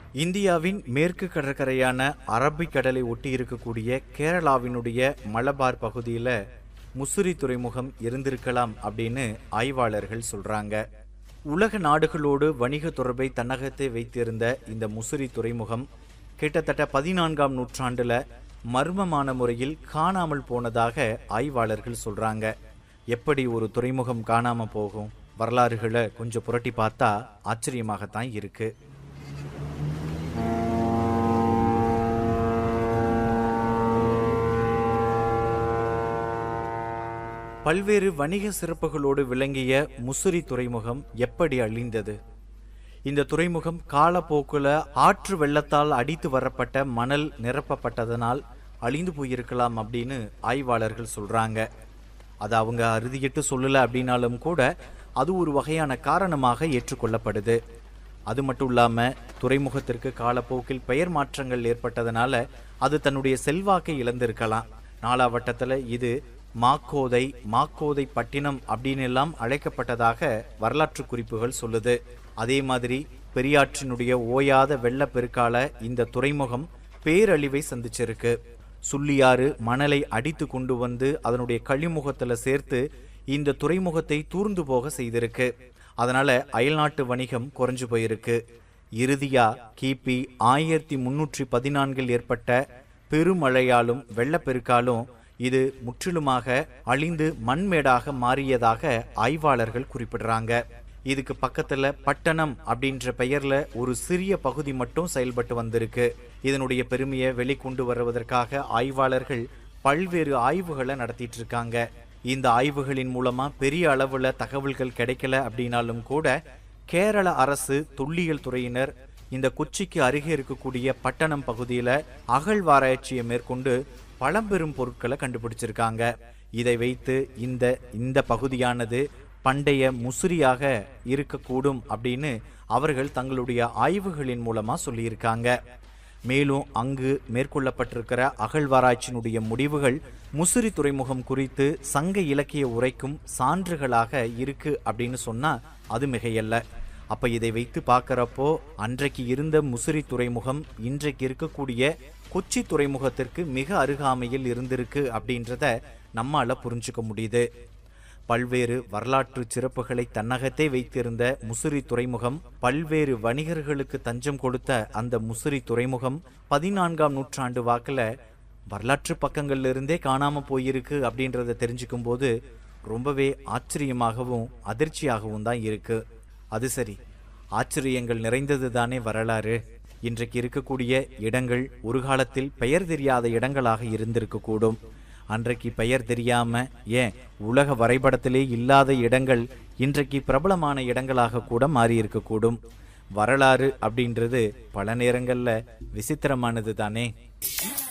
இந்தியாவின் மேற்கு கடற்கரையான அரபிக்கடலை ஒட்டி இருக்கக்கூடிய கேரளாவினுடைய மலபார் பகுதியில் முசிறி துறைமுகம் இருந்திருக்கலாம் அப்படின்னு ஆய்வாளர்கள் சொல்றாங்க உலக நாடுகளோடு வணிக தொடர்பை தன்னகத்தை வைத்திருந்த இந்த முசிறி துறைமுகம் கிட்டத்தட்ட பதினான்காம் நூற்றாண்டுல மர்மமான முறையில் காணாமல் போனதாக ஆய்வாளர்கள் சொல்றாங்க எப்படி ஒரு துறைமுகம் காணாம போகும் வரலாறுகளை கொஞ்சம் புரட்டி பார்த்தா ஆச்சரியமாகத்தான் இருக்கு பல்வேறு வணிக சிறப்புகளோடு விளங்கிய முசிறி துறைமுகம் எப்படி அழிந்தது இந்த துறைமுகம் காலப்போக்குல ஆற்று வெள்ளத்தால் அடித்து வரப்பட்ட மணல் நிரப்பப்பட்டதனால் அழிந்து போயிருக்கலாம் அப்படின்னு ஆய்வாளர்கள் சொல்றாங்க அது அவங்க அறுதியிட்டு சொல்லல அப்படின்னாலும் கூட அது ஒரு வகையான காரணமாக ஏற்றுக்கொள்ளப்படுது அது மட்டும் இல்லாம துறைமுகத்திற்கு காலப்போக்கில் பெயர் மாற்றங்கள் ஏற்பட்டதனால அது தன்னுடைய செல்வாக்கை இழந்திருக்கலாம் நாலாவட்டத்துல இது மாக்கோதை மாக்கோதை பட்டினம் அப்படின்னு எல்லாம் அழைக்கப்பட்டதாக வரலாற்று குறிப்புகள் சொல்லுது அதே மாதிரி பெரியாற்றினுடைய ஓயாத வெள்ளப்பெருக்கால இந்த துறைமுகம் பேரழிவை சந்திச்சிருக்கு சுள்ளியாறு மணலை அடித்து கொண்டு வந்து அதனுடைய கழிமுகத்துல சேர்த்து இந்த துறைமுகத்தை தூர்ந்து போக செய்திருக்கு அதனால அயல்நாட்டு வணிகம் குறைஞ்சு போயிருக்கு இறுதியா கிபி ஆயிரத்தி முன்னூற்றி பதினான்கில் ஏற்பட்ட பெருமழையாலும் வெள்ளப்பெருக்காலும் இது முற்றிலுமாக அழிந்து மண்மேடாக மாறியதாக ஆய்வாளர்கள் குறிப்பிடுறாங்க இதுக்கு பக்கத்துல பட்டணம் அப்படின்ற பெயர்ல ஒரு சிறிய பகுதி மட்டும் செயல்பட்டு வந்திருக்கு இதனுடைய பெருமையை வெளிக்கொண்டு வருவதற்காக ஆய்வாளர்கள் பல்வேறு ஆய்வுகளை நடத்திட்டு இருக்காங்க இந்த ஆய்வுகளின் மூலமா பெரிய அளவுல தகவல்கள் கிடைக்கல அப்படின்னாலும் கூட கேரள அரசு தொல்லியல் துறையினர் இந்த கொச்சிக்கு அருகே இருக்கக்கூடிய பட்டணம் பகுதியில அகழ்வாராய்ச்சியை மேற்கொண்டு பழம்பெரும் பொருட்களை கண்டுபிடிச்சிருக்காங்க இதை வைத்து இந்த இந்த பகுதியானது பண்டைய முசிறியாக இருக்கக்கூடும் அப்படின்னு அவர்கள் தங்களுடைய ஆய்வுகளின் மூலமா சொல்லியிருக்காங்க மேலும் அங்கு மேற்கொள்ளப்பட்டிருக்கிற அகழ்வாராய்ச்சியினுடைய முடிவுகள் முசிறி துறைமுகம் குறித்து சங்க இலக்கிய உரைக்கும் சான்றுகளாக இருக்கு அப்படின்னு சொன்னா அது மிகையல்ல அப்ப இதை வைத்து பார்க்கறப்போ அன்றைக்கு இருந்த முசிறி துறைமுகம் இன்றைக்கு இருக்கக்கூடிய கொச்சி துறைமுகத்திற்கு மிக அருகாமையில் இருந்திருக்கு அப்படின்றத நம்மால புரிஞ்சுக்க முடியுது பல்வேறு வரலாற்று சிறப்புகளை தன்னகத்தே வைத்திருந்த முசிறி துறைமுகம் பல்வேறு வணிகர்களுக்கு தஞ்சம் கொடுத்த அந்த முசிறி துறைமுகம் பதினான்காம் நூற்றாண்டு வாக்குல வரலாற்று பக்கங்கள்ல இருந்தே காணாம போயிருக்கு அப்படின்றத தெரிஞ்சுக்கும் போது ரொம்பவே ஆச்சரியமாகவும் அதிர்ச்சியாகவும் தான் இருக்கு அது சரி ஆச்சரியங்கள் நிறைந்தது தானே வரலாறு இன்றைக்கு இருக்கக்கூடிய இடங்கள் ஒரு காலத்தில் பெயர் தெரியாத இடங்களாக இருந்திருக்கக்கூடும் அன்றைக்கு பெயர் தெரியாம ஏன் உலக வரைபடத்திலே இல்லாத இடங்கள் இன்றைக்கு பிரபலமான இடங்களாக கூட மாறி இருக்கக்கூடும் வரலாறு அப்படின்றது பல நேரங்கள்ல விசித்திரமானது தானே